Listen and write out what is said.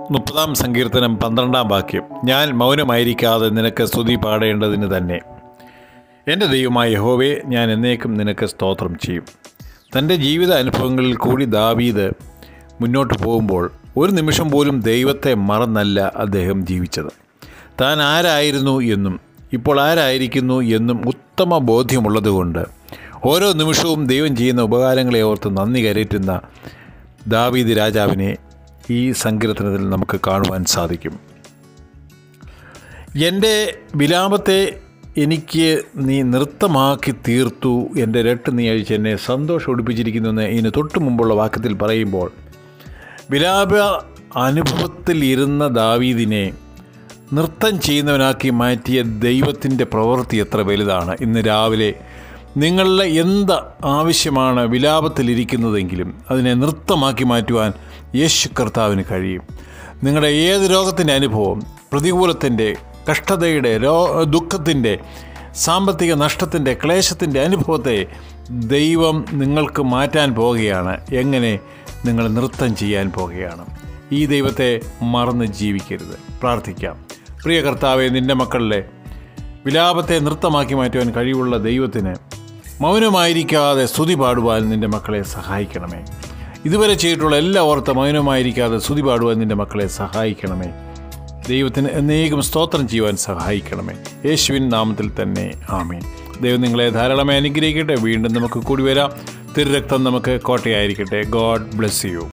മുപ്പതാം സങ്കീർത്തനം പന്ത്രണ്ടാം വാക്യം ഞാൻ മൗനമായിരിക്കാതെ നിനക്ക് സ്തുതി പാടേണ്ടതിന് തന്നെ എൻ്റെ ദൈവമായ യഹോവേ ഞാൻ എന്നേക്കും നിനക്ക് സ്തോത്രം ചെയ്യും തൻ്റെ ജീവിത അനുഭവങ്ങളിൽ കൂടി ദാവീദ് മുന്നോട്ട് പോകുമ്പോൾ ഒരു നിമിഷം പോലും ദൈവത്തെ മറന്നല്ല അദ്ദേഹം ജീവിച്ചത് താൻ ആരായിരുന്നു എന്നും ഇപ്പോൾ ആരായിരിക്കുന്നു എന്നും ഉത്തമ ബോധ്യമുള്ളതുകൊണ്ട് ഓരോ നിമിഷവും ദൈവം ചെയ്യുന്ന ഉപകാരങ്ങളെ ഓർത്ത് നന്ദി കരയറ്റുന്ന ദാവീദ് രാജാവിനെ ഈ സങ്കീർത്തനത്തിൽ നമുക്ക് കാണുവാൻ സാധിക്കും എൻ്റെ വിലാപത്തെ എനിക്ക് നീ നൃത്തമാക്കി തീർത്തു എൻ്റെ രട്ട് നീ അഴിച്ച് എന്നെ സന്തോഷം ഒടിപ്പിച്ചിരിക്കുന്നുവെന്ന് ഇതിന് തൊട്ട് മുമ്പുള്ള വാക്യത്തിൽ പറയുമ്പോൾ വിലാപ അനുഭവത്തിൽ ഇരുന്ന ദാവീദിനെ നൃത്തം ചെയ്യുന്നവനാക്കി മാറ്റിയ ദൈവത്തിൻ്റെ പ്രവൃത്തി എത്ര വലുതാണ് ഇന്ന് രാവിലെ നിങ്ങളുടെ എന്ത് ആവശ്യമാണ് വിലാപത്തിലിരിക്കുന്നതെങ്കിലും അതിനെ നൃത്തമാക്കി മാറ്റുവാൻ യേശു കർത്താവിന് കഴിയും നിങ്ങളുടെ ഏത് രോഗത്തിൻ്റെ അനുഭവം പ്രതികൂലത്തിൻ്റെ കഷ്ടതയുടെ രോ ദുഃഖത്തിൻ്റെ സാമ്പത്തിക നഷ്ടത്തിൻ്റെ ക്ലേശത്തിൻ്റെ അനുഭവത്തെ ദൈവം നിങ്ങൾക്ക് മാറ്റാൻ പോവുകയാണ് എങ്ങനെ നിങ്ങൾ നൃത്തം ചെയ്യാൻ പോവുകയാണ് ഈ ദൈവത്തെ മറന്ന് ജീവിക്കരുത് പ്രാർത്ഥിക്കാം പ്രിയ കർത്താവെ നിൻ്റെ മക്കളുടെ വിലാപത്തെ നൃത്തമാക്കി മാറ്റുവാൻ കഴിവുള്ള ദൈവത്തിന് മൗനമായിരിക്കാതെ സ്തുതി പാടുവാൻ നിൻ്റെ മക്കളെ സഹായിക്കണമേ ഇതുവരെ ചെയ്തിട്ടുള്ള എല്ലാ ഓർത്ത മൗനമായിരിക്കാതെ സ്തുതി പാടുവാൻ നിൻ്റെ മക്കളെ സഹായിക്കണമേ ദൈവത്തിന് എന്നേക്കും സ്തോത്രം ചെയ്യുവാൻ സഹായിക്കണമേ യേശുവിൻ നാമത്തിൽ തന്നെ ആമേൻ ദൈവം നിങ്ങളെ ധാരാളമായി അനുഗ്രഹിക്കട്ടെ വീണ്ടും നമുക്ക് കൂടി വരാം തിരുരക്തം നമുക്ക് കോട്ടയായിരിക്കട്ടെ ഗോഡ് ബ്ലെസ് യു